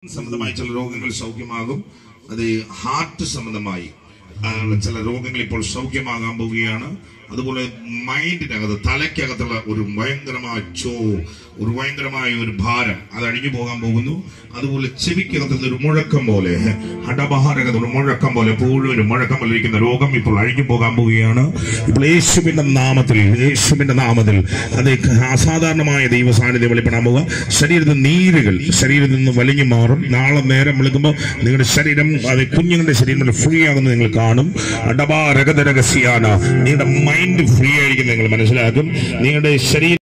സംബന്ധമായി ചില രോഗങ്ങൾ സൗഖ്യമാകും അത് ഹാർട്ട് സംബന്ധമായി ആ, ചില രോഗങ്ങൾ ഇപ്പോൾ സൗഖ്യമാകാൻ പോവുകയാണ് അതുപോലെ മൈൻഡിനകത്ത് തലയ്ക്കകത്തുള്ള ഒരു ഭയങ്കരമായ ചോ ഒരു ഭയങ്കരമായ ഒരു ഭാരം അത് അഴിഞ്ഞു പോകാൻ പോകുന്നു അതുപോലെ ചെവിക്കകത്തുള്ള ഒരു മുഴക്കം പോലെ ഹടബഹാരകത്ത് ഒരു മുഴക്കം പോലെ എപ്പോഴും ഒരു മുഴക്കം പോലെ ഇരിക്കുന്ന രോഗം ഇപ്പോൾ അഴിഞ്ഞു പോകാൻ പോവുകയാണ് ഇപ്പോൾ യേശുവിന്റെ നാമത്തിൽ യേശുവിന്റെ നാമത്തിൽ അത് അസാധാരണമായ ദൈവ സാന്നിധ്യം വെളിപ്പെടാൻ പോവുക ശരീരത്തിൽ നീരുകൾ ശരീരത്തിൽ നിന്ന് വലിഞ്ഞു മാറും നാളെ നേരം വിളിക്കുമ്പോൾ നിങ്ങളുടെ ശരീരം അത് കുഞ്ഞുങ്ങളുടെ ശരീരം ഫ്രീ ആകുന്നത് നിങ്ങൾ കാണും അടബാ രഗതരഹസ്യാന നിങ്ങളുടെ മൈൻഡ് ഫ്രീ ആയിരിക്കും നിങ്ങൾ മനസ്സിലാക്കും നിങ്ങളുടെ ശരീരം